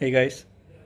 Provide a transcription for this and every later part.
hey guys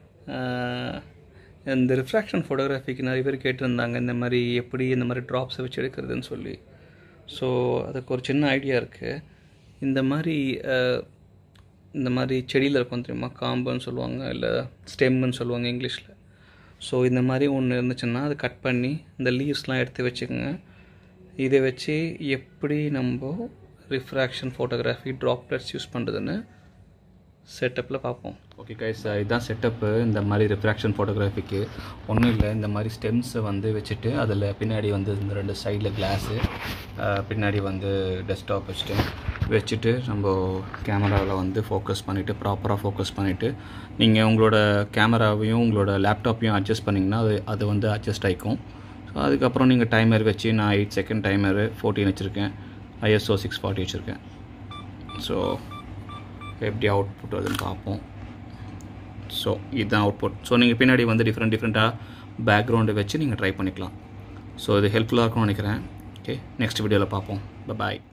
இந்த refraction ஃபோட்டோகிராஃபிக்கு நிறைய பேர் கேட்டிருந்தாங்க இந்த மாதிரி எப்படி இந்த மாதிரி ட்ராப்ஸை வச்சு எடுக்கிறதுன்னு சொல்லி ஸோ அதுக்கு ஒரு சின்ன ஐடியா இருக்குது இந்த மாதிரி அஹ், இந்த மாதிரி செடியில் இருக்கும் தெரியுமா காம்புன்னு சொல்லுவாங்க இல்லை ஸ்டெம்முன்னு சொல்லுவாங்க இங்கிலீஷில் ஸோ இந்த மாதிரி ஒன்று இருந்துச்சுன்னா அதை கட் பண்ணி இந்த லீவ்ஸ்லாம் எடுத்து வச்சுக்கோங்க இதை வச்சு எப்படி நம்ம ரிஃப்ராக்ஷன் ஃபோட்டோகிராஃபி ட்ராப்லெட்ஸ் யூஸ் பண்ணுறதுன்னு செட்டப்பில் பார்ப்போம் ஓகே கைஸ் இதுதான் செட்டப்பு இந்த மாதிரி ரிஃப்ராக்ஷன் ஃபோட்டோகிராஃபிக்கு ஒன்றும் இல்லை இந்த மாதிரி ஸ்டெம்ஸை வந்து வச்சுட்டு அதில் பின்னாடி வந்து இந்த ரெண்டு சைடில் கிளாஸு பின்னாடி வந்து டெஸ்க்டாப் வச்சுட்டு வச்சுட்டு நம்ம கேமராவில் வந்து ஃபோக்கஸ் பண்ணிவிட்டு ப்ராப்பராக ஃபோக்கஸ் பண்ணிவிட்டு நீங்கள் உங்களோட கேமராவையும் உங்களோட லேப்டாப்பையும் அட்ஜஸ்ட் பண்ணிங்கன்னா அது அது வந்து அட்ஜஸ்ட் ஆகிக்கும் ஸோ அதுக்கப்புறம் நீங்கள் டைமர் வச்சு நான் எயிட் செகண்ட் டைமரு ஃபோர்டீன் வச்சுருக்கேன் ஐஎஸ்ஓ சிக்ஸ் ஃபார்ட்டி வச்சுருக்கேன் ஸோ எப்படி அவுட்புட் வருதுன்னு பார்ப்போம் ஸோ இதுதான் அவுட்புட் ஸோ நீங்கள் பின்னாடி வந்து டிஃப்ரெண்ட் டிஃப்ரெண்ட்டாக பேக்ரவுண்டு வச்சு நீங்கள் ட்ரை பண்ணிக்கலாம் ஸோ இது ஹெல்ப்ஃபுல்லாக இருக்கும்னு நினைக்கிறேன் ஓகே நெக்ஸ்ட் வீடியோவில் பார்ப்போம் பாய்